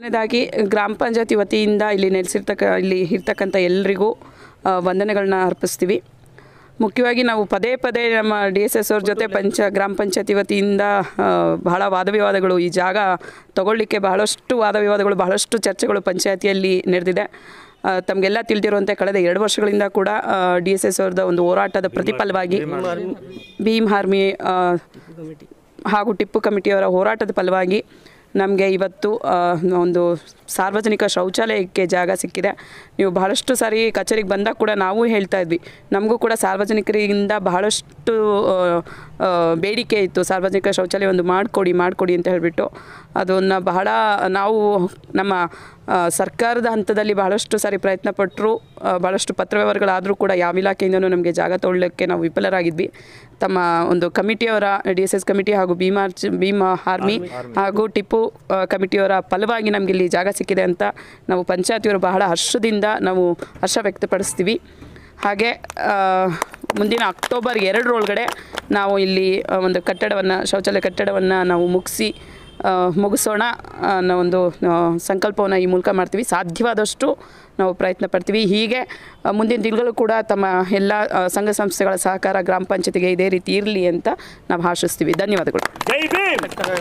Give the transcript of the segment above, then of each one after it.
ಮೊದಲನೇದಾಗಿ ಗ್ರಾಮ ಪಂಚಾಯತಿ ವತಿಯಿಂದ ಇಲ್ಲಿ ನೆಲೆಸಿರ್ತಕ್ಕ ಇಲ್ಲಿ ಇರ್ತಕ್ಕಂಥ ಎಲ್ರಿಗೂ ಆ, ವಂದನೆಗಳನ್ನ ಅರ್ಪಿಸ್ತೀವಿ ಮುಖ್ಯವಾಗಿ ನಾವು ಪದೇ ಪದೇ ನಮ್ಮ ಡಿ ಎಸ್ ಎಸ್ ಅವ್ರ ಜೊತೆ ಪಂಚ ಗ್ರಾಮ ಪಂಚಾಯತಿ ವತಿಯಿಂದ ಆ, ಬಹಳ ವಾದ ವಿವಾದಗಳು ಈ ಜಾಗ ತಗೊಳ್ಳಿಕ್ಕೆ ಬಹಳಷ್ಟು ವಾದ ವಿವಾದಗಳು ಬಹಳಷ್ಟು ಚರ್ಚೆಗಳು ಪಂಚಾಯತಿಯಲ್ಲಿ ನಡೆದಿದೆ ಆ, ತಮಗೆಲ್ಲ ತಿಳಿದಿರುವಂತೆ ಕಳೆದ ಎರಡು ವರ್ಷಗಳಿಂದ ಕೂಡ ಡಿ ಎಸ್ ಎಸ್ ಅವ್ರದ ಒಂದು ಹೋರಾಟದ ಪ್ರತಿಫಲವಾಗಿ ಭೀಮ್ ಆರ್ಮಿ ಆ, ಹಾಗೂ ಟಿಪ್ಪು ಕಮಿಟಿಯವರ ಹೋರಾಟದ ಫಲವಾಗಿ ನಮಗೆ ಇವತ್ತು ಆ, ಒಂದು ಸಾರ್ವಜನಿಕ ಶೌಚಾಲಯಕ್ಕೆ ಜಾಗ ಸಿಕ್ಕಿದೆ ನೀವು ಬಹಳಷ್ಟು ಸಾರಿ ಕಚೇರಿಗೆ ಬಂದಾಗ ಕೂಡ ನಾವು ಹೇಳ್ತಾ ಇದ್ವಿ ನಮಗೂ ಕೂಡ ಸಾರ್ವಜನಿಕರಿಂದ ಬಹಳಷ್ಟು ಆ, ಆ, ಬೇಡಿಕೆ ಇತ್ತು ಸಾರ್ವಜನಿಕ ಶೌಚಾಲಯ ಒಂದು ಮಾಡಿಕೊಡಿ ಮಾಡಿಕೊಡಿ ಅಂತ ಹೇಳಿಬಿಟ್ಟು ಅದನ್ನು ಬಹಳ ನಾವು ನಮ್ಮ ಆ, ಸರ್ಕಾರದ ಹಂತದಲ್ಲಿ ಬಹಳಷ್ಟು ಸಾರಿ ಪ್ರಯತ್ನ ಪಟ್ಟರು ಭಾಳಷ್ಟು ಪತ್ರವ್ಯವಹಾರಗಳಾದರೂ ಕೂಡ ಯಾವ ಇಲಾಖೆಯಿಂದನೂ ನಮಗೆ ಜಾಗ ತೊಗೊಳ್ಳೋಕ್ಕೆ ನಾವು ವಿಫಲರಾಗಿದ್ವಿ ತಮ್ಮ ಒಂದು ಕಮಿಟಿಯವರ ಡಿ ಎಸ್ ಎಸ್ ಕಮಿಟಿ ಹಾಗೂ ಭೀಮಾರ್ಚ್ ಭೀಮ ಆರ್ಮಿ ಹಾಗೂ ಟಿಪ್ಪು ಆ, ಕಮಿಟಿಯವರ ಫಲವಾಗಿ ನಮಗೆ ಇಲ್ಲಿ ಜಾಗ ಸಿಕ್ಕಿದೆ ಅಂತ ನಾವು ಪಂಚಾಯತಿಯವರು ಬಹಳ ಹರ್ಷದಿಂದ ನಾವು ಹರ್ಷ ವ್ಯಕ್ತಪಡಿಸ್ತೀವಿ ಹಾಗೆ ಆ, ಮುಂದಿನ ಅಕ್ಟೋಬರ್ ಎರಡರೊಳಗಡೆ ನಾವು ಇಲ್ಲಿ ಆ, ಒಂದು ಕಟ್ಟಡವನ್ನು ಶೌಚಾಲಯ ಕಟ್ಟಡವನ್ನು ನಾವು ಮುಗಿಸಿ ಆ, ಮುಗಿಸೋಣ ಅನ್ನೋ ಒಂದು ಆ, ಸಂಕಲ್ಪವನ್ನು ಈ ಮೂಲಕ ಮಾಡ್ತೀವಿ ಸಾಧ್ಯವಾದಷ್ಟು ನಾವು ಪ್ರಯತ್ನ ಪಡ್ತೀವಿ ಹೀಗೆ ಆ, ಮುಂದಿನ ದಿನಗಳು ಕೂಡ ತಮ್ಮ ಎಲ್ಲ ಆ, ಸಂಘ ಸಂಸ್ಥೆಗಳ ಸಹಕಾರ ಗ್ರಾಮ ಪಂಚಾಯತಿಗೆ ಇದೇ ರೀತಿ ಇರಲಿ ಅಂತ ನಾವು ಆಶಿಸ್ತೀವಿ ಧನ್ಯವಾದಗಳು ಜೈ ಭೀಮ್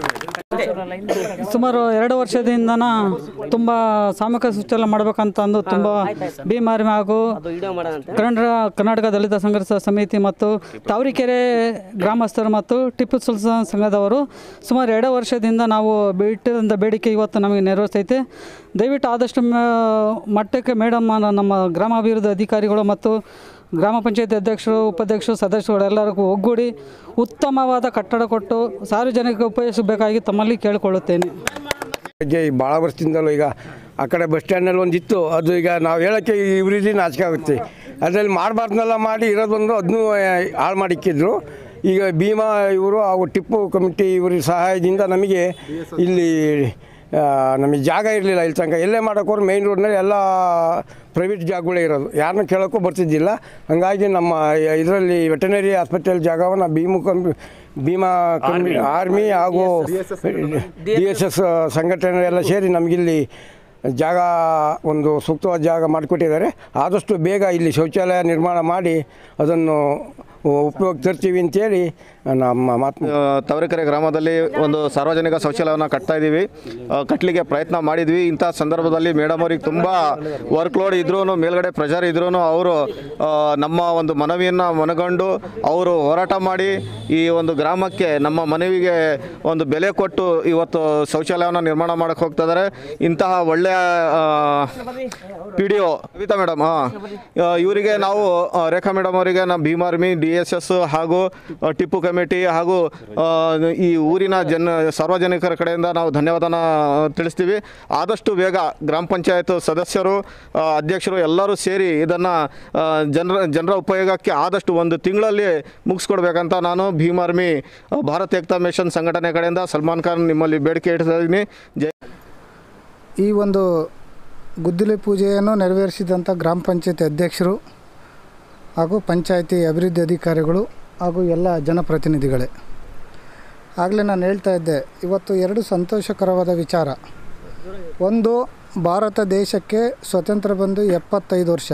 ಸುಮಾರು ಎರಡು ವರ್ಷದಿಂದನ ತುಂಬ ಸಾಮೂಹಿಕ ಶೌಚಾಲಯ ಮಾಡಬೇಕಂತ ಅಂದು ತುಂಬ ಭೀಮಾರ್ಮಿ ಹಾಗೂ ಕನ್ನಡ ಕರ್ನಾಟಕ ದಲಿತ ಸಂಘರ್ಷ ಸಮಿತಿ ಮತ್ತು ತಾವರಿಕೆರೆ ಗ್ರಾಮಸ್ಥರು ಮತ್ತು ಟಿಪ್ಪು ಸುಲ್ತಾನ್ ಸಂಘದವರು ಸುಮಾರು ಎರಡು ವರ್ಷದಿಂದ ನಾವು ಬಿಟ್ಟಿದಂಥ ಬೇಡಿಕೆ ಇವತ್ತು ನಮಗೆ ನೆರವೇರಿಸೈತೆ ದಯವಿಟ್ಟು ಆದಷ್ಟು ಮ- ಮಟ್ಟಕ್ಕೆ ಮೇಡಮ್ ನಮ್ಮ ಗ್ರಾಮಾಭಿವೃದ್ಧಿ ಅಧಿಕಾರಿಗಳು ಮತ್ತು ಗ್ರಾಮ ಪಂಚಾಯತಿ ಅಧ್ಯಕ್ಷರು ಉಪಾಧ್ಯಕ್ಷರು ಸದಸ್ಯರು ಎಲ್ಲರಿಗೂ ಒಗ್ಗೂಡಿ ಉತ್ತಮವಾದ ಕಟ್ಟಡ ಕೊಟ್ಟು ಸಾರ್ವಜನಿಕ ಉಪಯೋಗಿಸಬೇಕಾಗಿ ತಮ್ಮಲ್ಲಿ ಕೇಳಿಕೊಳ್ಳುತ್ತೇನೆ ಬಗ್ಗೆ ಭಾಳ ವರ್ಷದಿಂದಲೂ ಈಗ ಆ ಕಡೆ ಬಸ್ ಸ್ಟ್ಯಾಂಡಲ್ಲಿ ಒಂದು ಇತ್ತು ಅದು ಈಗ ನಾವು ಹೇಳೋಕ್ಕೆ ಇವರಿದ್ದು ನಾಚಿಕೆ ಆಗುತ್ತೆ ಅದರಲ್ಲಿ ಮಾಡಬಾರ್ದನ್ನೆಲ್ಲ ಮಾಡಿ ಇರೋದೊಂದು ಅದನ್ನೂ ಹಾಳು ಮಾಡಿಕ್ಕಿದ್ರು ಈಗ ಭೀಮಾ ಇವರು ಹಾಗೂ ಟಿಪ್ಪು ಕಮಿಟಿ ಇವರ ಸಹಾಯದಿಂದ ನಮಗೆ ಇಲ್ಲಿ ಆ, ನಮಗೆ ಜಾಗ ಇರಲಿಲ್ಲ ಇಲ್ಲಿ ತನಕ ಎಲ್ಲೇ ಮಾಡೋಕ್ಕೋರು ಮೈನ್ ರೋಡ್ನಲ್ಲಿ ಎಲ್ಲ ಪ್ರೈವೇಟ್ ಜಾಗಗಳೇ ಇರೋದು ಯಾರನ್ನೂ ಕೇಳೋಕ್ಕೂ ಬರ್ತಿದ್ದಿಲ್ಲ ಹಾಗಾಗಿ ನಮ್ಮ ಇದರಲ್ಲಿ ವೆಟನರಿ ಆಸ್ಪತ್ರೆಯಲ್ಲಿ ಜಾಗವನ್ನು ಭೀಮು ಕಮ್ಮಿ ಭೀಮಾ ಕಮ್ಮಿ ಆರ್ಮಿ ಹಾಗೂ ಡಿ ಎಸ್ ಎಸ್ ಸಂಘಟನೆ ಎಲ್ಲ ಸೇರಿ ನಮಗಿಲ್ಲಿ ಜಾಗ ಒಂದು ಸೂಕ್ತವಾದ ಜಾಗ ಮಾಡಿಕೊಟ್ಟಿದ್ದಾರೆ ಆದಷ್ಟು ಬೇಗ ಇಲ್ಲಿ ಶೌಚಾಲಯ ನಿರ್ಮಾಣ ಮಾಡಿ ಅದನ್ನು ಉಪಯೋಗ ತರ್ತೀವಿ ಅಂತೇಳಿ ನಮ್ಮ ಮಾತು ಆ, ತವರೆಕೆರೆ ಗ್ರಾಮದಲ್ಲಿ ಒಂದು ಸಾರ್ವಜನಿಕ ಶೌಚಾಲಯವನ್ನು ಕಟ್ತಾ ಇದ್ದೀವಿ ಆ, ಕಟ್ಟಲಿಕ್ಕೆ ಪ್ರಯತ್ನ ಮಾಡಿದ್ವಿ ಇಂಥ ಸಂದರ್ಭದಲ್ಲಿ ಮೇಡಮ್ ಅವ್ರಿಗೆ ತುಂಬ ವರ್ಕ್ ಲೋಡ್ ಇದ್ರೂ ಮೇಲ್ಗಡೆ ಪ್ರೆಷರ್ ಇದ್ರೂ ಅವರು ಆ, ನಮ್ಮ ಒಂದು ಮನವಿಯನ್ನು ಮನಗಂಡು ಅವರು ಹೋರಾಟ ಮಾಡಿ ಈ ಒಂದು ಗ್ರಾಮಕ್ಕೆ ನಮ್ಮ ಮನವಿಗೆ ಒಂದು ಬೆಲೆ ಕೊಟ್ಟು ಇವತ್ತು ಶೌಚಾಲಯವನ್ನು ನಿರ್ಮಾಣ ಮಾಡಕ್ಕೆ ಹೋಗ್ತಾ ಇದ್ದಾರೆ ಇಂತಹ ಒಳ್ಳೆಯ P D O Kavita madam ಹಾಂ ಇವರಿಗೆ ನಾವು ಆ, ರೇಖಾ ಮೇಡಮ್ ಅವರಿಗೆ ನಮ್ಮ ಭೀಮಾರ್ಮಿ ಡಿ ಎಸ್ ಎಸ್ ಹಾಗೂ ಆ, ಟಿಪ್ಪು ಕಮಿಟಿ ಹಾಗೂ ಆ, ಈ ಊರಿನ ಜನ ಸಾರ್ವಜನಿಕರ ಕಡೆಯಿಂದ ನಾವು ಧನ್ಯವಾದನ ತಿಳಿಸ್ತೀವಿ ಆದಷ್ಟು ಬೇಗ ಗ್ರಾಮ ಪಂಚಾಯತ್ ಸದಸ್ಯರು ಆ, ಅಧ್ಯಕ್ಷರು ಎಲ್ಲರೂ ಸೇರಿ ಇದನ್ನು ಜನರ ಜನರ ಉಪಯೋಗಕ್ಕೆ ಆದಷ್ಟು ಒಂದು ತಿಂಗಳಲ್ಲಿ ಮುಗಿಸ್ಕೊಡ್ಬೇಕಂತ ನಾನು ಭೀಮಾರ್ಮಿ ಆ, ಭಾರತ್ ಏಕ್ತಾ ಮಿಷನ್ ಸಂಘಟನೆ ಕಡೆಯಿಂದ ಸಲ್ಮಾನ್ ಖಾನ್ ನಿಮ್ಮಲ್ಲಿ ಬೇಡಿಕೆ ಇಡ್ತಾ ಇದ್ದೀನಿ ಜೈ ಈ ಒಂದು ಗುದ್ದಲಿ ಪೂಜೆಯನ್ನು ನೆರವೇರಿಸಿದಂಥ ಗ್ರಾಮ ಪಂಚಾಯತಿ ಅಧ್ಯಕ್ಷರು ಹಾಗೂ ಪಂಚಾಯತಿ ಅಭಿವೃದ್ಧಿ ಅಧಿಕಾರಿಗಳು ಹಾಗೂ ಎಲ್ಲ ಜನಪ್ರತಿನಿಧಿಗಳೇ ಆಗಲೇ ನಾನು ಹೇಳ್ತಾ ಇದ್ದೆ ಇವತ್ತು ಎರಡು ಸಂತೋಷಕರವಾದ ವಿಚಾರ ಒಂದು ಭಾರತ ದೇಶಕ್ಕೆ ಸ್ವತಂತ್ರ ಬಂದು ಎಪ್ಪತ್ತೈದು ವರ್ಷ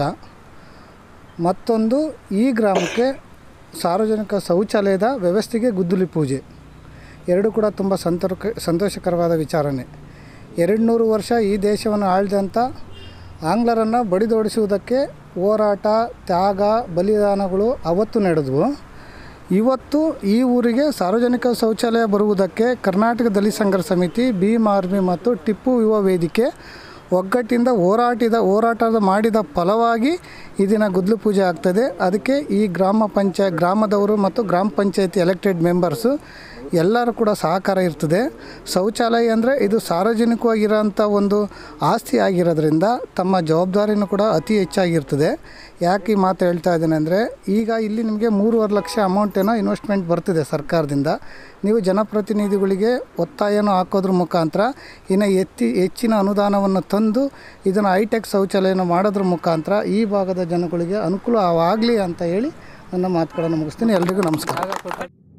ಮತ್ತೊಂದು ಈ ಗ್ರಾಮಕ್ಕೆ ಸಾರ್ವಜನಿಕ ಶೌಚಾಲಯದ ವ್ಯವಸ್ಥೆಗೆ ಗುದ್ದಲಿ ಪೂಜೆ ಎರಡು ಕೂಡ ತುಂಬ ಸಂತೋಷ ಸಂತೋಷಕರವಾದ ವಿಚಾರನೇ ಎರಡು ನೂರು ವರ್ಷ ಈ ದೇಶವನ್ನು ಆಳಿದಂಥ ಆಂಗ್ಲರನ್ನು ಬಡಿದೋಡಿಸುವುದಕ್ಕೆ ಹೋರಾಟ ತ್ಯಾಗ ಬಲಿದಾನಗಳು ಅವತ್ತು ನಡೆದವು ಇವತ್ತು ಈ ಊರಿಗೆ ಸಾರ್ವಜನಿಕ ಶೌಚಾಲಯ ಬರುವುದಕ್ಕೆ ಕರ್ನಾಟಕ ದಲಿತ ಸಂಘರ್ಷ ಸಮಿತಿ ಭೀಮ್ ಆರ್ಮಿ ಮತ್ತು ಟಿಪ್ಪು ಯುವ ವೇದಿಕೆ ಒಗ್ಗಟ್ಟಿಂದ ಹೋರಾಟಿದ ಹೋರಾಟದ ಮಾಡಿದ ಫಲವಾಗಿ ಈ ದಿನ ಗುದ್ಲು ಪೂಜೆ ಆಗ್ತದೆ ಅದಕ್ಕೆ ಈ ಗ್ರಾಮ ಪಂಚಾಯ ಗ್ರಾಮದವರು ಮತ್ತು ಗ್ರಾಮ ಪಂಚಾಯತಿ ಎಲೆಕ್ಟೆಡ್ ಮೆಂಬರ್ಸು ಎಲ್ಲರೂ ಕೂಡ ಸಹಕಾರ ಇರ್ತದೆ ಶೌಚಾಲಯ ಅಂದರೆ ಇದು ಸಾರ್ವಜನಿಕವಾಗಿರೋಂಥ ಒಂದು ಆಸ್ತಿ ಆಗಿರೋದ್ರಿಂದ ತಮ್ಮ ಜವಾಬ್ದಾರಿನೂ ಕೂಡ ಅತಿ ಹೆಚ್ಚಾಗಿರ್ತದೆ ಯಾಕೆ ಈ ಮಾತು ಹೇಳ್ತಾ ಇದ್ದೇನೆ ಅಂದರೆ ಈಗ ಇಲ್ಲಿ ನಿಮಗೆ ಮೂರುವರೆ ಲಕ್ಷ ಅಮೌಂಟ್ ಏನೋ ಇನ್ವೆಸ್ಟ್ಮೆಂಟ್ ಬರ್ತಿದೆ ಸರ್ಕಾರದಿಂದ ನೀವು ಜನಪ್ರತಿನಿಧಿಗಳಿಗೆ ಒತ್ತಾಯನೂ ಹಾಕೋದ್ರ ಮುಖಾಂತರ ಇನ್ನು ಎತ್ತಿ ಹೆಚ್ಚಿನ ಅನುದಾನವನ್ನು ತಂದು ಇದನ್ನು ಹೈಟೆಕ್ ಶೌಚಾಲಯನ ಮಾಡೋದ್ರ ಮುಖಾಂತರ ಈ ಭಾಗದ ಜನಗಳಿಗೆ ಅನುಕೂಲವಾಗಲಿ ಅಂತ ಹೇಳಿ ನನ್ನ ಮಾತುಗಳನ್ನು ಮುಗಿಸ್ತೀನಿ ಎಲ್ರಿಗೂ ನಮಸ್ಕಾರ